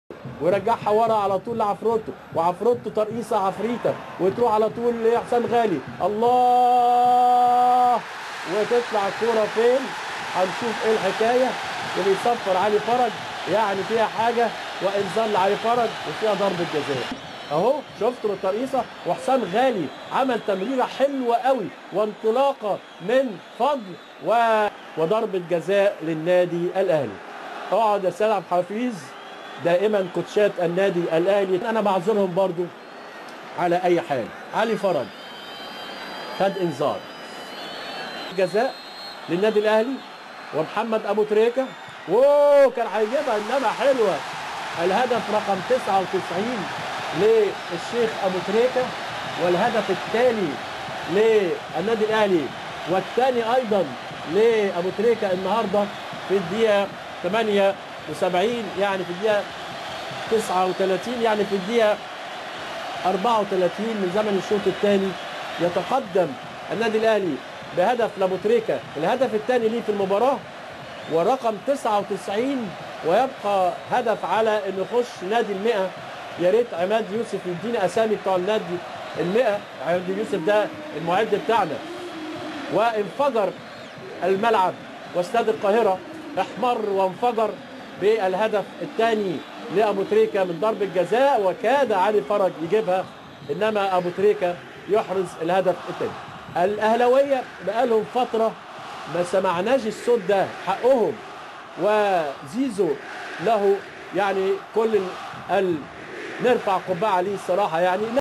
ويرجعها ورا على طول لعفروتو وعفروتو ترقيصه عفريته وتروح على طول لحسام غالي الله وتطلع الكوره فين هنشوف ايه الحكايه اللي يصفر علي فرج يعني فيها حاجه وانذار لعلي فرج وفيها ضربه جزاء اهو شفتوا الترقيصه وحسام غالي عمل تمريره حلوه قوي وانطلاقه من فضل و... وضربه جزاء للنادي الاهلي اقعد يا سيد عبد الحفيظ دائما كوتشات النادي الاهلي انا بعذرهم برضو على اي حال علي فرج خد انذار جزاء للنادي الاهلي ومحمد ابو تريكه واوه كان هيجيبها انما حلوه الهدف رقم 99 للشيخ ابو تريكه والهدف الثاني للنادي الاهلي والثاني ايضا لابو تريكه النهارده في الدقيقه 78 يعني في الدقيقه 39 يعني في الدقيقه 34 من زمن الشوط الثاني يتقدم النادي الاهلي بهدف لابو تريكه الهدف الثاني ليه في المباراه ورقم 99 ويبقى هدف على انه يخش نادي المئة يا ريت عماد يوسف يدينا اسامي بتوع النادي المئة عماد يوسف ده المعد بتاعنا وانفجر الملعب واستاد القاهره احمر وانفجر بالهدف الثاني لابو تريكه من ضربه جزاء وكاد علي فرج يجيبها انما ابو تريكه يحرز الهدف الثاني الاهلاويه بقالهم فتره ما سمعناش الصوت ده حقهم وزيزو له يعني كل ال... نرفع قبعه عليه الصراحه يعني